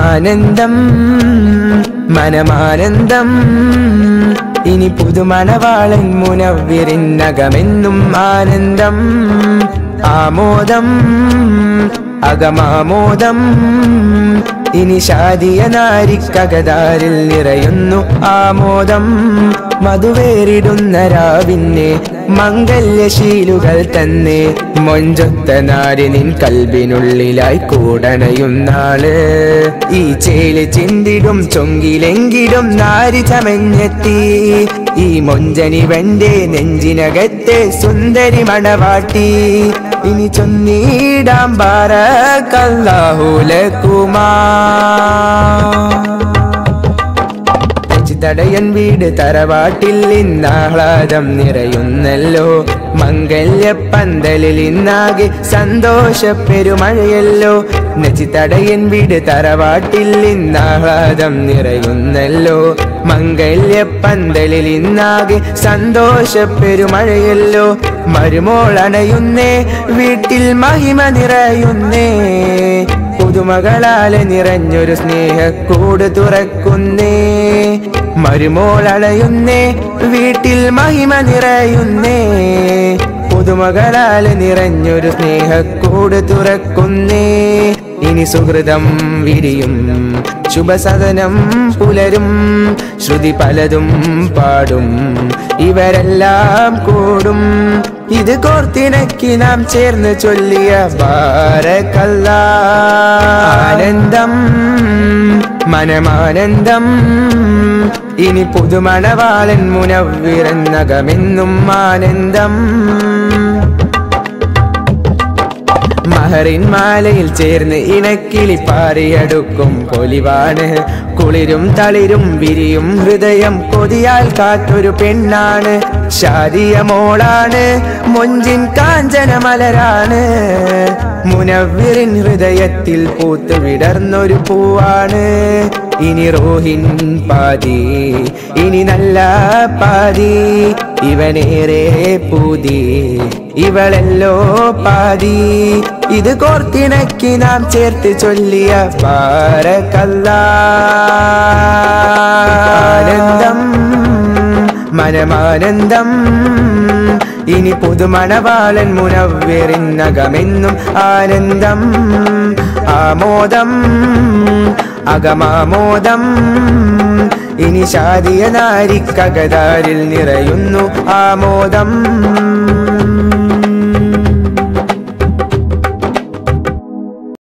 ആനന്ദം മനമാനന്ദം ഇനി പുതുമണവാളൻ മുനവ്വിറിനകമെന്നും ആനന്ദം ആമോദം അകമാമോദം ഇനി ഷാദിയ നാരിക്കകതാരിൽ നിറയുന്നു ആമോദം മധുവേറിടുന്ന രാവിന്നെ മംഗല്യശീലുകൾ തന്നെ മൊഞ്ചൊത്ത നാരി നിൻ കൽബിനുള്ളിലായി കൂടണയുന്നാള് ഈ ചേല് ചിന്തിടും ചൊങ്കിലെങ്കിലും നാരി ചമഞ്ഞെത്തി ഈ മൊഞ്ചനി വെന്റെ നെഞ്ചിനകത്തെ സുന്ദരി മണവാട്ടി ഇനി ചൊന്നീടാം ബാരക്കല്ലാഹുലക്കുമാ തടയൻ വീട് തറവാട്ടിൽ ഇന്നാഹ്ലാദം നിറയുന്നല്ലോ മംഗല്യപ്പന്തലിൽ ഇന്നാകെ സന്തോഷ പെരുമഴയല്ലോ നച്ചിത്തടയൻ വീട് തറവാട്ടിൽ ഇന്നാഹ്ലാദം നിറയുന്നല്ലോ മംഗല്യപ്പന്തലിൽ ഇന്നാകെ സന്തോഷ പെരുമഴയല്ലോ മരുമോൾ അണയുന്നേ വീട്ടിൽ മഹിമ നിറയുന്നേ പുതുമകളാലെ നിറഞ്ഞൊരു സ്നേഹക്കൂട് തുറക്കുന്നേ മരുമോൾ അളയുന്നേ വീട്ടിൽ മഹിമ നിറയുന്നേ പുതുമകളാലെ നിറഞ്ഞൊരു സ്നേഹക്കൂട് തുറക്കുന്നേ ഇനി സുഹൃതം വിരിയും ശുഭസദനം പുലരും ശ്രുതി പലതും പാടും ഇവരെല്ലാം കൂടും ഇത് കോർത്തിണക്കി നാം ചേർന്ന് ചൊല്ലിയ ബാരക്കല്ല ആനന്ദം മനമാനന്ദം ഇനി പുതുമണവാളൻ മുനവിറന്നകമെന്നും ആനന്ദം മഹറിൻ മാലയിൽ ചേർന്ന് ഇണക്കിളി പാറിയടുക്കും പൊലിവാണ് കുളിരും തളിരും വിരിയും ഹൃദയം കൊതിയാൽ കാത്തൊരു പെണ്ണാണ് ശാരിയ മോളാണ് മൊഞ്ചിൻ കാഞ്ചന മലരാണ് മുനവ്വിറിൻ ഹൃദയത്തിൽ പൂത്ത് വിടർന്നൊരു പൂവാണ് ഇനി റോഹിൻ പാതി ഇനി നല്ല പാതി ഇവനേറെ പൂതി ഇവളെല്ലോ പാതി ഇത് കോർത്തിണക്കി നാം ചേർത്ത് ചൊല്ലിയ പാരക്കല്ല ആനന്ദം മനമാനന്ദം ഇനി പുതുമണവാളൻ മുനവ്വിറിനകമെന്നും ആനന്ദം ആമോദം അകമാമോദം ഇനി ഷാദിയ നാരിക്കകതാരിൽ നിറയുന്നു ആമോദം